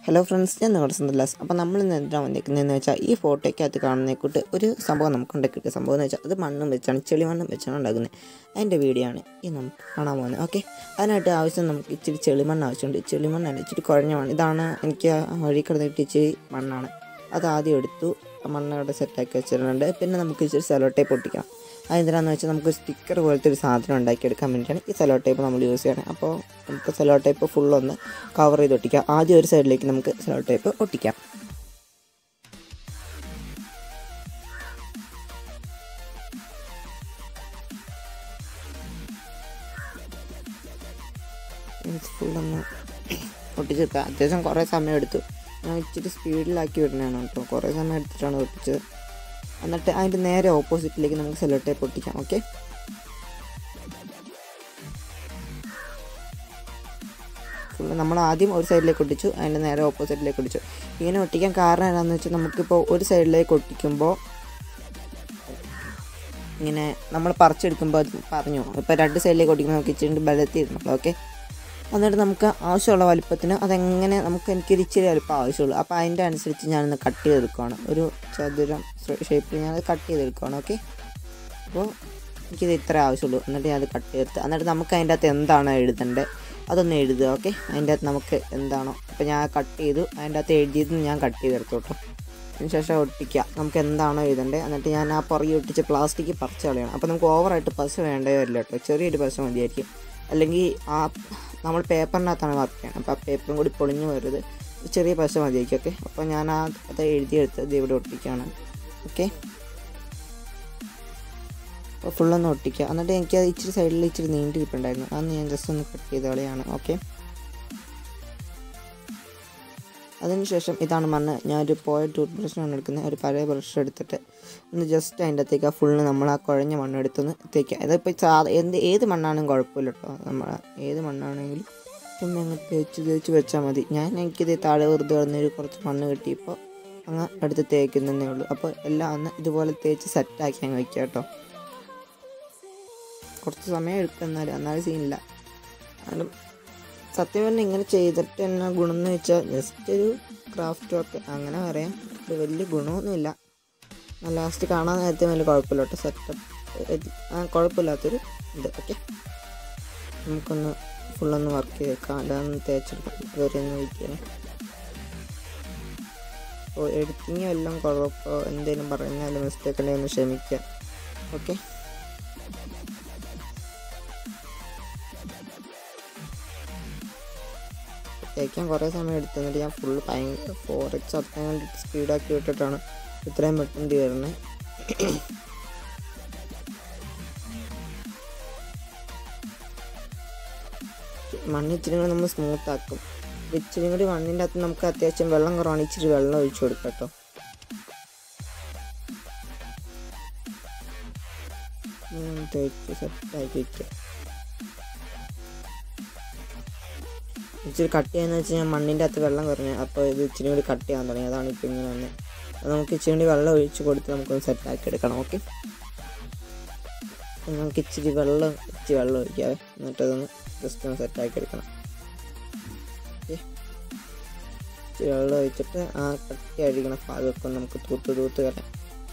hello friends ഞാൻ നിങ്ങളുടെ സന്തല്ലാസ് അപ്പോൾ നമ്മൾ ഇന്ന് എന്താണ് വന്നിരിക്കുന്നതെന്ന് വെച്ചാൽ ഈ ഫോട്ടോയ്ക്കകത്ത് കാണുന്ന കൂട്ട് ഒരു സംഭവം നമുക്ക് ഉണ്ടാക്കിയിട്ട് സംഭവം എന്ന് വെച്ചാൽ അത് മണ്ണും വെച്ചാണ് ചെളി മണ്ണും വെച്ചാണ് ഉണ്ടാക്കുന്നത് അതിൻ്റെ വീഡിയോ ആണ് ഈ നമുക്ക് കാണാൻ പോകുന്നത് ഓക്കെ അതിനായിട്ട് ആവശ്യം നമുക്ക് ഇച്ചിരി ചെളിമണ്ണ് ആവശ്യമുണ്ട് ചെളിമണ്ണല്ല ഇച്ചിരി കുഴഞ്ഞ മണ്ണ് ഇതാണ് എനിക്ക് ആ വഴി കിടന്നിട്ട് ഇച്ചിരി മണ്ണാണ് അത് ആദ്യം എടുത്തു ആ മണ്ണ് അവിടെ സെറ്റാക്കി വെച്ചിട്ടുണ്ട് പിന്നെ നമുക്ക് ഇച്ചിരി സെലോ ടേപ്പ് ഒട്ടിക്കണം അതെന്തിനാന്ന് വെച്ചാൽ നമുക്ക് സ്റ്റിക്കർ പോലത്തെ ഒരു സാധനം ഉണ്ടാക്കിയെടുക്കാൻ വേണ്ടിയിട്ടാണ് ഈ സെലോ ടേപ്പ് നമ്മൾ യൂസ് ചെയ്യണത് അപ്പോൾ നമുക്ക് സെലോ ടേപ്പ് ഫുള്ളൊന്ന് കവർ ചെയ്ത് ഒട്ടിക്കാം ആദ്യം ഒരു സൈഡിലേക്ക് നമുക്ക് സെലോ ടേപ്പ് ഒട്ടിക്കാം ഫുള്ളൊന്ന് ഒട്ടിച്ചെടുക്കാം അത്യാവശ്യം കുറേ സമയം എടുത്തു ഞാൻ ഇച്ചിരി സ്പീഡിലാക്കി വിടണതാണ് കേട്ടോ കുറേ സമയം എടുത്തിട്ടാണ് ഒട്ടിച്ചത് എന്നിട്ട് അതിൻ്റെ നേരെ ഓപ്പോസിറ്റിലേക്ക് നമുക്ക് സെലോ ടേപ്പ് ഒട്ടിക്കാം ഓക്കെ ഫുള്ള് നമ്മൾ ആദ്യം ഒരു സൈഡിലേക്ക് ഒട്ടിച്ചു അതിൻ്റെ നേരെ ഓപ്പോസിറ്റിലേക്ക് ഒട്ടിച്ചു ഇങ്ങനെ ഒട്ടിക്കാൻ കാരണം എന്താണെന്ന് വെച്ചാൽ നമുക്കിപ്പോൾ ഒരു സൈഡിലേക്ക് ഒട്ടിക്കുമ്പോൾ ഇങ്ങനെ നമ്മൾ പറിച്ചെടുക്കുമ്പോൾ അത് പറഞ്ഞു ഇപ്പോൾ രണ്ട് സൈഡിലേക്ക് ഒട്ടിക്കുമ്പോൾ നമുക്ക് ഇച്ചിരി ബലത്തിൽ ഇരുന്നുള്ളൂ ഓക്കെ എന്നിട്ട് നമുക്ക് ആവശ്യമുള്ള വലിപ്പത്തിന് അതെങ്ങനെ നമുക്ക് എനിക്കൊരു ഇച്ചിരി വലിപ്പം ആവശ്യമുള്ളൂ അപ്പോൾ അതിൻ്റെ അനുസരിച്ച് ഞാനൊന്ന് കട്ട് ചെയ്തെടുക്കുകയാണ് ഒരു ചതുരം ഷേപ്പിൽ ഞാനത് കട്ട് ചെയ്തെടുക്കുകയാണ് ഓക്കെ അപ്പോൾ എനിക്കിത് ഇത്ര ആവശ്യമുള്ളൂ എന്നിട്ട് ഞാനത് കട്ട് ചെയ്തെടുത്ത് എന്നിട്ട് നമുക്ക് അതിൻ്റെ അകത്ത് എന്താണ് എഴുതേണ്ടത് അതൊന്ന് എഴുതുക ഓക്കെ അതിൻ്റെ അകത്ത് നമുക്ക് എന്താണോ അപ്പോൾ ഞാൻ കട്ട് ചെയ്തു അതിൻ്റെ അകത്ത് എഴുതിയത് ഞാൻ കട്ട് ചെയ്തെടുത്തു കേട്ടോ അതിന് ശേഷം ഒട്ടിക്കുക നമുക്ക് എന്താണോ എഴുതേണ്ടത് എന്നിട്ട് ഞാൻ ആ പുറകെ ഒട്ടിച്ച് പ്ലാസ്റ്റിക് പറിച്ച് കളയണം അപ്പോൾ നമുക്ക് ഓവറായിട്ട് പശ വേണ്ടേ വരില്ല കേട്ടോ ചെറിയൊരു പശ മതിയായിരിക്കും അല്ലെങ്കിൽ ആ നമ്മൾ പേപ്പറിനകത്താണ് വർക്ക് ചെയ്യണം അപ്പോൾ ആ പേപ്പറും കൂടി പൊളിഞ്ഞു വരരുത് ചെറിയ പശ മതിയായിരിക്കും ഓക്കെ അപ്പോൾ ഞാൻ ആ അത് എഴുതിയെടുത്ത് ഇത് ഇവിടെ ഒട്ടിക്കുകയാണ് ഓക്കെ അപ്പോൾ ഫുള്ളൊന്ന് ഒട്ടിക്കുക എന്നിട്ട് എനിക്ക് അത് ഇച്ചിരി സൈഡിൽ ഇച്ചിരി നീണ്ടിരിപ്പുണ്ടായിരുന്നു അന്ന് ഞാൻ ജസ്റ്റ് ഒന്ന് കട്ട് ചെയ്ത് കളയാണ് ഓക്കെ അതിനുശേഷം ഇതാണ് മണ്ണ് ഞാനൊരു പോയ ടൂത്ത് ബ്രഷിനാണ് എടുക്കുന്നത് ഒരു പഴയ ബ്രഷ് എടുത്തിട്ട് ഒന്ന് ജസ്റ്റ് അതിൻ്റെ അകത്തേക്ക് ഫുള്ള് നമ്മൾ ആ കുഴഞ്ഞ മണ്ണ് എടുത്തൊന്ന് തേക്കുക ഇതിപ്പോൾ സാധാ എന്ത് ഏത് മണ്ണാണെങ്കിലും കുഴപ്പമില്ല കേട്ടോ നമ്മൾ ഏത് മണ്ണാണെങ്കിലും ചുമ്മാ അങ്ങ് തേച്ച് തേച്ച് വെച്ചാൽ മതി ഞാൻ എനിക്കിത് താഴെ വെറുതെ കിടന്നൊരു കുറച്ച് മണ്ണ് കിട്ടിയപ്പോൾ അങ്ങ് എടുത്ത് തേക്കുന്നതേ ഉള്ളൂ അപ്പോൾ എല്ലാം ഒന്ന് ഇതുപോലെ തേച്ച് സെറ്റാക്കി അങ്ങ് വയ്ക്കുക കേട്ടോ കുറച്ച് സമയം എടുക്കും എന്നാലും എന്നാലും സീനില്ല കാരണം സത്യം പറഞ്ഞാൽ ഇങ്ങനെ ചെയ്തിട്ട് എന്നാ ഗുണം എന്ന് വെച്ചാൽ ജസ്റ്റ് ഒരു ക്രാഫ്റ്റ് വർക്ക് അങ്ങനെ പറയാം ഇത് വലിയ ഗുണമൊന്നുമില്ല ലാസ്റ്റ് കാണാൻ നേരത്തെ വലിയ കുഴപ്പമില്ല കേട്ടോ സെറ്റപ്പ് കുഴപ്പമില്ലാത്തൊരു ഇത് ഓക്കെ നമുക്കൊന്ന് ഫുള്ളൊന്ന് വർക്ക് ചെയ്തേക്കാം അല്ലാന്ന് തേച്ചെടുക്കാം അതുവരെ ഒന്ന് വെയിറ്റ് ചെയ്യണം അപ്പോൾ എഡിറ്റിങ് എല്ലാം കുഴപ്പമോ എന്തെങ്കിലും പറഞ്ഞാലും മിസ്റ്റേക്ക് ഉണ്ടെങ്കിൽ ഒന്ന് ക്ഷമിക്കുക ഓക്കെ തേക്കാൻ കുറേ സമയം എടുത്തു എന്നിട്ട് ഞാൻ ഫുള്ള് ഭയങ്കര ഫോർ എക്സ് അത്രയും കണ്ടിട്ട് സ്പീഡാക്കി വിട്ടിട്ടാണ് ഇത്രയും പെട്ടെന്ന് തീർന്നത് മണ്ണ് ഇച്ചിരി കൂടി നമ്മൾ സ്മൂത്ത് ആക്കും ഇച്ചിരി കൂടി മണ്ണിൻ്റെ അകത്ത് നമുക്ക് അത്യാവശ്യം വെള്ളം കുറവാണ് ഇച്ചിരി വെള്ളം ഒഴിച്ചു കൊടുക്കാം കേട്ടോ തേച്ച് സെറ്റാക്കി വയ്ക്കുക ഇച്ചിരി കട്ട് ചെയ്യാന്ന് വെച്ച് ഞാൻ മണ്ണിൻ്റെ അകത്ത് വെള്ളം കുറഞ്ഞു അപ്പോൾ ഇത് ഇച്ചിരി കൂടി കട്ട് ചെയ്യാൻ തുടങ്ങി അതാണ് ഇപ്പോൾ ഇങ്ങനെ വന്നത് അപ്പോൾ നമുക്ക് ഇച്ചിരി കൂടി വെള്ളം ഒഴിച്ച് കൊടുത്ത് നമുക്കൊന്ന് സെറ്റാക്കി എടുക്കണം ഓക്കെ നമുക്ക് ഇച്ചിരി വെള്ളം ഇച്ചിരി വെള്ളം ഒഴിക്കാവേ എന്നിട്ടതൊന്ന് ജസ്റ്റ് ഒന്ന് സെറ്റാക്കി എടുക്കണം ഓക്കെ ഇച്ചിരി വെള്ളം ഒഴിച്ചിട്ട് ആ കട്ടി അടിക്കണ ഭാഗമൊക്കെ നമുക്ക് തൂത്ത് തൂത്ത് കളയാം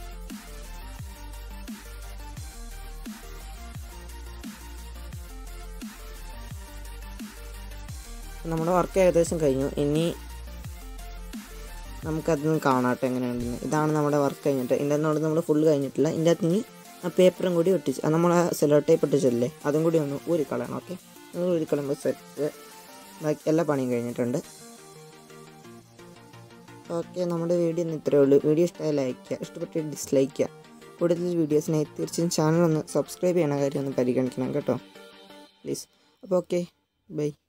നമ്മുടെ വർക്ക് ഏകദേശം കഴിഞ്ഞു ഇനി നമുക്കതൊന്ന് കാണാട്ടെ എങ്ങനെയുണ്ടെന്ന് ഇതാണ് നമ്മുടെ വർക്ക് കഴിഞ്ഞിട്ട് ഇതിൻ്റെ അകത്ത് നമ്മൾ ഫുള്ള് കഴിഞ്ഞിട്ടില്ല ഇതിൻ്റെ അകത്ത് ഇനി ആ പേപ്പറും കൂടി ഒട്ടിച്ച് അത് നമ്മൾ സെലോ ടേപ്പ് ഒട്ടിച്ചല്ലേ അതും കൂടി ഒന്ന് ഊരി കളയണം ഓക്കെ അത് ഊരി കളയുമ്പോൾ സെറ്റ് ബാക്കി എല്ലാ പണിയും കഴിഞ്ഞിട്ടുണ്ട് ഓക്കെ നമ്മുടെ വീഡിയോ ഇന്ന് ഇത്രയേ ഉള്ളൂ വീഡിയോ ഇഷ്ടമായി ലൈക്ക് ചെയ്യുക ഇഷ്ടപ്പെട്ട് ഡിസ്ലൈക്ക് ചെയ്യുക കൂടുതൽ വീഡിയോസിനായി തീർച്ചയായും ചാനൽ ഒന്ന് സബ്സ്ക്രൈബ് ചെയ്യണ കാര്യം ഒന്ന് പരിഗണിക്കണം കേട്ടോ പ്ലീസ് അപ്പോൾ ഓക്കെ ബൈ